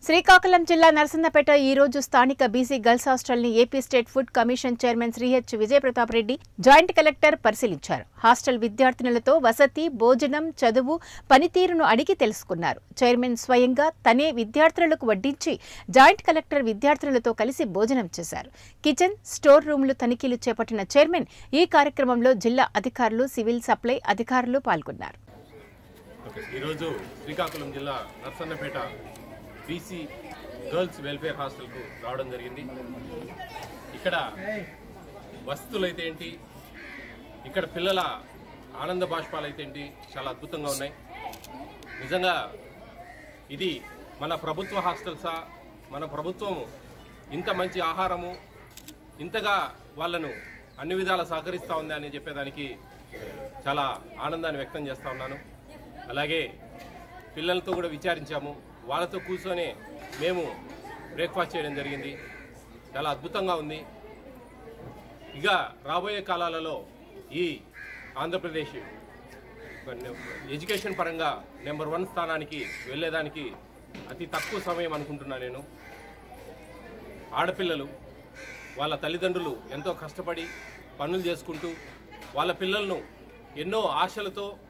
శ్రీకాకుళం జిల్లా నరసన్నపేట ఈ రోజు స్థానిక బీసీ గర్ల్స్ హాస్టల్ ని AP state food commission chairman Shri H Vijayapratap Reddy joint collector పరిశీలించారు హాస్టల్ విద్యార్థినులతో వసతి భోజనం చదువు పనితీరును అడిగి తెలుసుకున్నారు చైర్మన్ స్వయంగా తనే విద్యార్థులకు వడ్డించి జాయింట్ కలెక్టర్ విద్యార్థులతో కలిసి భోజనం చేశారు కిచెన్ స్టోర్ రూమ్లు తనిఖీలు చేపట్టిన చైర్మన్ ఈ కార్యక్రమంలో జిల్లా అధికారులు సివిల్ సప్లై అధికారులు పాల్గొన్నారు ఓకే. ఈరోజు శ్రీకాకుళం జిల్లా నర్సన్నపేట బీసీ గర్ల్స్ వెల్ఫేర్ హాస్టల్కు రావడం జరిగింది ఇక్కడ వసతులు అయితే ఏంటి ఇక్కడ పిల్లల ఆనంద బాష్పాలు అయితే ఏంటి చాలా అద్భుతంగా ఉన్నాయి నిజంగా ఇది మన ప్రభుత్వ హాస్టల్సా మన ప్రభుత్వం ఇంత మంచి ఆహారము ఇంతగా వాళ్ళను అన్ని విధాలా సహకరిస్తూ ఉంది అని చెప్పేదానికి చాలా ఆనందాన్ని వ్యక్తం చేస్తూ ఉన్నాను అలాగే పిల్లలతో కూడా విచారించాము వాళ్ళతో కూర్చొని మేము బ్రేక్ఫాస్ట్ చేయడం జరిగింది చాలా అద్భుతంగా ఉంది ఇక రాబోయే కాలాలలో ఈ ఆంధ్రప్రదేశ్ ఎడ్యుకేషన్ పరంగా నెంబర్ వన్ స్థానానికి వెళ్ళేదానికి అతి తక్కువ సమయం అనుకుంటున్నా నేను ఆడపిల్లలు వాళ్ళ తల్లిదండ్రులు ఎంతో కష్టపడి పనులు చేసుకుంటూ వాళ్ళ పిల్లలను ఎన్నో ఆశలతో